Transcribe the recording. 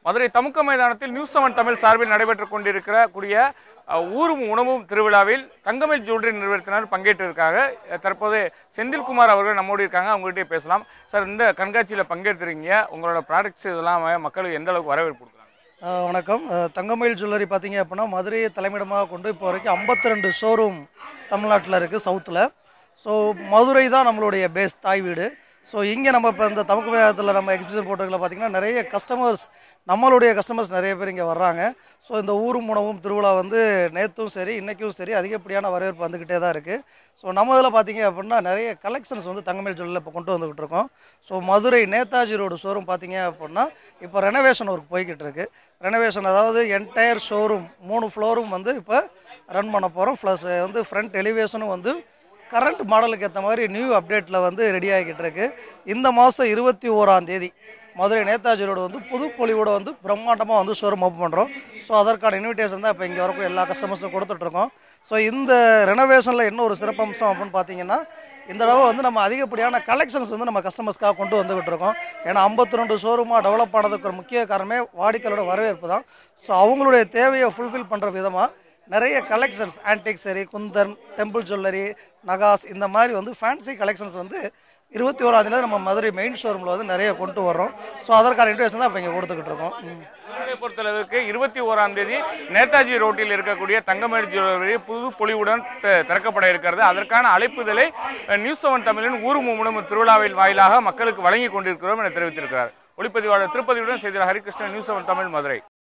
மதுரை தமுக்க மைதானத்தில் news seven Tamil சார்பில் நடைபெற்றுக் கொண்டிருக்கிற கூடிய அஹ், ஊரும் உணவும் திருவிழாவில் தங்கமல் ஜுவல்லரி நிறுவனத்தினர் பங்கேற்றிருக்காங்க அஹ், தற்போது செந்தில்குமார் அவர்கள் நம்மோடு இருக்காங்க அவங்ககிட்டயே பேசலாம் சார் இந்த கண்காட்சியில் பங்கேற்றுறீங்க உங்களோட ப்ராடக்ட்ஸ் இதெல்லாம் மக்களுக்கு எந்த அளவுக்கு வரவேற்பு கொடுக்குறாங்க ஆஹ் வணக்கம் ஆஹ் தங்கமயில் ஜுவல்லரி பார்த்தீங்க அப்படின்னா மதுரையை தலைமையிடமாக கொண்டு இப்போ வரைக்கும் 52 ஷோரூம் தமிழ்நாட்டில் இருக்குது சவுத்தில் ஸோ மதுரை தான் நம்மளுடைய பேஸ் தாய் வீடு ஸோ இங்கே நம்ம இப்போ இந்த தமக்கு வேகத்தில் நம்ம எக்ஸிபிஷன் போட்டோவில் பார்த்தீங்கன்னா நிறைய கஸ்டமர்ஸ் நம்மளுடைய கஸ்டமர்ஸ் நிறைய பேர் இங்கே வர்றாங்க ஸோ இந்த ஊரும் உணவும் திருவிழா வந்து நேற்றும் சரி இன்றைக்கும் சரி அதிகப்படியான வரவேற்பு வந்துக்கிட்டே தான் இருக்குது ஸோ நம்ம இதில் பார்த்தீங்க அப்படின்னா நிறைய கலெக்ஷன்ஸ் வந்து தங்கமயில் ஜுவல்லில் இப்போ கொண்டு வந்துக்கிட்டு இருக்கோம் so Madurai Netaji road showroom பார்த்தீங்க அப்படின்னா இப்போ ரெனோவேஷன் ஒர்க் போய்கிட்டு இருக்கு ரெனோவேஷன் அதாவது என்டையர் ஷோரூம் மூணு ஃப்ளோரும் வந்து இப்போ ரன் பண்ண போகிறோம் ப்ளஸ் வந்து ஃப்ரண்ட் எலிவேஷனும் வந்து கரண்ட் மாடலுக்கு ஏற்ற மாதிரி நியூ அப்டேட்டில் வந்து ரெடி ஆகிக்கிட்டு இருக்கு இந்த மாதம் இருபத்தி ஓராம் தேதி மதுரை நேதாஜி ரோடு வந்து புது பொலிவோட வந்து பிரம்மாண்டமாக வந்து ஷோரூம் ஓப்பன் பண்ணுறோம் ஸோ அதற்கான இன்விடேஷன் தான் இப்போ இங்கே வரக்கூடிய எல்லா கஸ்டமர்ஸும் கொடுத்துட்ருக்கோம் ஸோ இந்த ரெனோவேஷனில் என்ன ஒரு சிறப்பம்சம் அப்படின்னு பார்த்தீங்கன்னா இந்த தடவை வந்து நம்ம அதிகப்படியான கலெக்ஷன்ஸ் வந்து நம்ம கஸ்டமர்ஸ்க்காக கொண்டு வந்துகிட்டு இருக்கோம் ஏன்னா ஐம்பத்தி ரெண்டு ஷோரூமாக டெவலப் ஆனதுக்கு ஒரு முக்கிய காரணமே வாடிக்கையாளரோட வரவேற்பு தான் ஸோ அவங்களுடைய தேவையை ஃபுல்ஃபில் பண்ணுற விதமாக நிறைய கலெக்ஷன்ஸ் ஆன்டிக் சரி குந்தன் டெம்பிள் ஜுவல்லரி நகாஸ் இந்த மாதிரி வந்து ஃபேன்சி கலெக்ஷன்ஸ் வந்து இருபத்தி ஓராந்தேதி நம்ம மதுரை மெயின் ஷோரூமில் வந்து நிறைய கொண்டு வர்றோம் ஸோ அதற்கான இன்ட்ரெஸ்ட் தான் இப்போ இங்கே கொடுத்துக்கிட்டு இருக்கோம் ம். மதுரையை பொறுத்தளவுக்கு இருபத்தி ஓராம் தேதி நேதாஜி ரோட்டில் இருக்கக்கூடிய தங்கமேடு ஜுவல்லரி புது பொலிவுடன் த- திறக்கப்பட இருக்கிறது அதற்கான அழைப்புதலை அஹ், நியூஸ் செவன் தமிழின் ஊரும் உணவு திருவிழாவில் வாயிலாக மக்களுக்கு வழங்கி கொண்டிருக்கிறோம் என தெரிவித்திருக்கிறார் ஒளிப்பதிவாளர் திருப்பதியுடன் செய்தியாளர் ஹரிகிருஷ்ணன் நியூஸ் செவன் தமிழ் மதுரை